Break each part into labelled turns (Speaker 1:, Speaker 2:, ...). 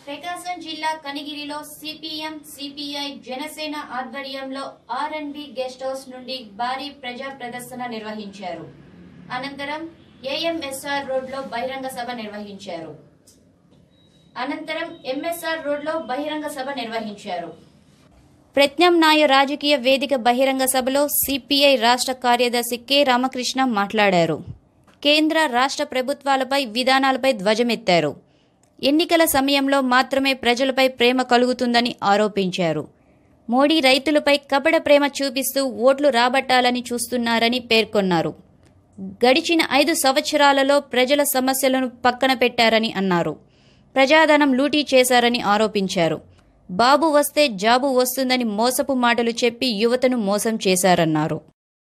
Speaker 1: ప్రకాశం జిల్లా కనిగిరిలో CPM CPI Janasena ఆధ్వర్యంలో R and B guest house నుండి భారీ ప్రజా ప్రదర్శన నిర్వహించారు అనంతరం ఏఎంఎస్ఆర్ రోడ్లో బహిరంగ సభ నిర్వహించారు అనంతరం ఎంఎస్ఆర్ రోడ్లో బహిరంగ సభ నిర్వహించారు ప్రత్యామ్నాయ రాజకీయ వేదిక బహిరంగ సభలో సిపిఐ రాష్ట్ర కార్యదర్శి కె రామకృష్ణ మాట్లాడారు కేంద్ర రాష్ట్ర ప్రభుత్వాలపై విధానాలపై ధ్వజమెత్తారు ఎన్నికల సమయంలో మాత్రమే ప్రజలపై ప్రేమ కలుగుతుందని ఆరోపించారు మోడీ రైతులపై కపట ప్రేమ చూపిస్తూ ఓట్లు రాబట్టాలని చూస్తున్నారని పేర్కొన్నారు గడిచిన ఐదు సంవత్సరాలలో ప్రజల సమస్యలను పక్కన పెట్టారని అన్నారు ప్రజాధనం లూటీ చేశారని ఆరోపించారు బాబు వస్తే జాబు వస్తుందని మోసపు మాటలు చెప్పి యువతను మోసం చేశారన్నారు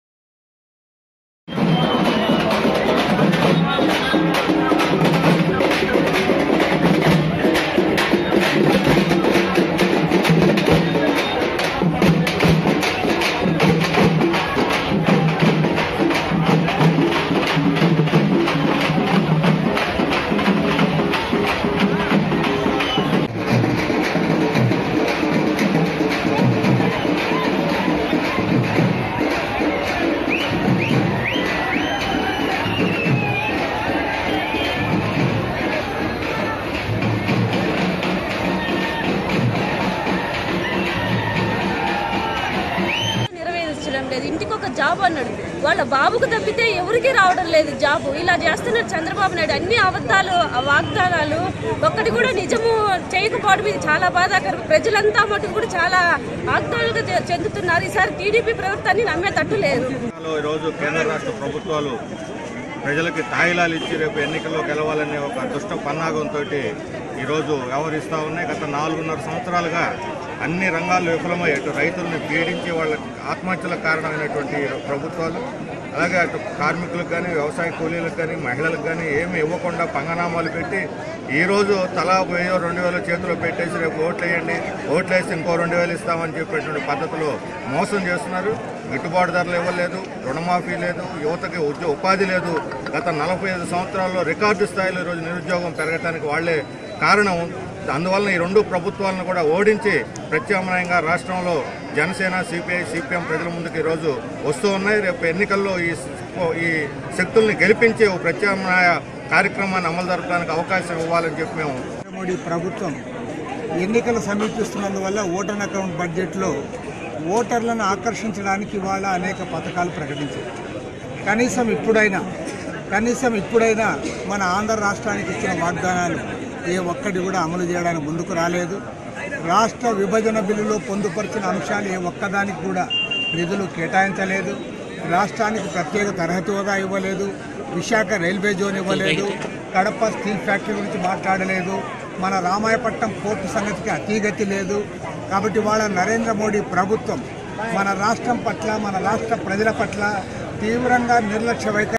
Speaker 2: నెరవేర్చడం లేదు ఇంటికి ఒక జాబ్ అన్నాడు వాళ్ళ బాబుకు తప్పితే ఎవరికి రావడం లేదు జాబు ఇలా చేస్తున్నారు చంద్రబాబు నాయుడు అన్ని అబద్ధాలు ఆ వాగ్దానాలు ఒక్కటి కూడా నిజము చేయకపోవడం ఇది చాలా బాధాకరం ప్రజలంతా మటుకు కూడా చాలా ఆగ్దాలుగా చె- చెందుతున్నారు ఈసారి టీడీపీ ప్రభుత్వాన్ని నమ్మేటట్టు లేదు
Speaker 3: తెలంగాణలో ఈరోజు కేంద్ర రాష్ట్ర ప్రభుత్వాలు ప్రజలకి తాయిలాలు ఇచ్చి రేపు ఎన్నికల్లో గెలవాలనే ఒక దుష్ట పన్నాగంతో ఈరోజు వ్యవహరిస్తూ ఉన్నాయి గత నాలుగున్నర సంవత్సరాలుగా అన్ని రంగాల్లో విఫలమై అటు రైతులను పీడించి వాళ్ళ ఆత్మహత్యలకు కారణమైనటువంటి ప్రభుత్వాలు అలాగే అటు కార్మికులకు కానీ వ్యవసాయ కూలీలకు కానీ మహిళలకు కానీ ఏమి ఇవ్వకుండా పంగనామాలు పెట్టి ఈరోజు తలా వెయ్యో రెండు వేల చేతిలో పెట్టేసి రేపు ఓట్లు వేయండి ఓట్లు వేసి ఇంకో రెండు వేలు ఇస్తామని చెప్పేటువంటి పద్ధతిలో మోసం చేస్తున్నారు గిట్టుబాటు ధరలు ఇవ్వలేదు రుణమాఫీ లేదు యువతకి ఉద్యో ఉపాధి లేదు గత నలభై ఐదు సంవత్సరాల్లో రికార్డు స్థాయిలో ఈరోజు నిరుద్యోగం పెరగడానికి వాళ్లే కారణం అందువలన ఈ రెండు ప్రభుత్వాలను కూడా ఓడించి ప్రత్యామ్నాయంగా రాష్ట్రంలో జనసేన సిపిఐ సిపిఎం ప్రజల ముందుకు ఈరోజు వస్తూ ఉన్నాయి రేపు ఎన్నికల్లో ఈ ఈ శక్తుల్ని గెలిపించి ఓ ప్రత్యామ్నాయ కార్యక్రమాన్ని అమలు జరపడానికి అవకాశం ఇవ్వాలని చెప్పి మేము
Speaker 4: నరేంద్ర మోడీ ప్రభుత్వం ఎన్నికలు సమీపిస్తున్నందువల్ల ఓటర్ అకౌంట్ బడ్జెట్లో ఓటర్లను ఆకర్షించడానికి ఇవాళ అనేక పథకాలు ప్రకటించారు కనీసం ఇప్పుడైనా కనీసం ఇప్పుడైనా మన ఆంధ్ర రాష్ట్రానికి ఇచ్చిన వాగ్దానాలు ఏ ఒక్కటి కూడా అమలు చేయడానికి ముందుకు రాలేదు రాష్ట్ర విభజన బిల్లులో పొందుపరిచిన అంశాలు ఏ ఒక్కదానికి కూడా నిధులు కేటాయించలేదు రాష్ట్రానికి ప్రత్యేక తరహతి హోదా ఇవ్వలేదు విశాఖ రైల్వే జోన్ ఇవ్వలేదు కడప స్టీల్ ఫ్యాక్టరీ గురించి మాట్లాడలేదు మన రామాయపట్నం పోర్టు సంగతికి అతీగతి లేదు కాబట్టి వాళ్ళ నరేంద్ర మోడీ ప్రభుత్వం మన రాష్ట్రం పట్ల మన రాష్ట్ర ప్రజల పట్ల తీవ్రంగా నిర్లక్ష్య వైఖరి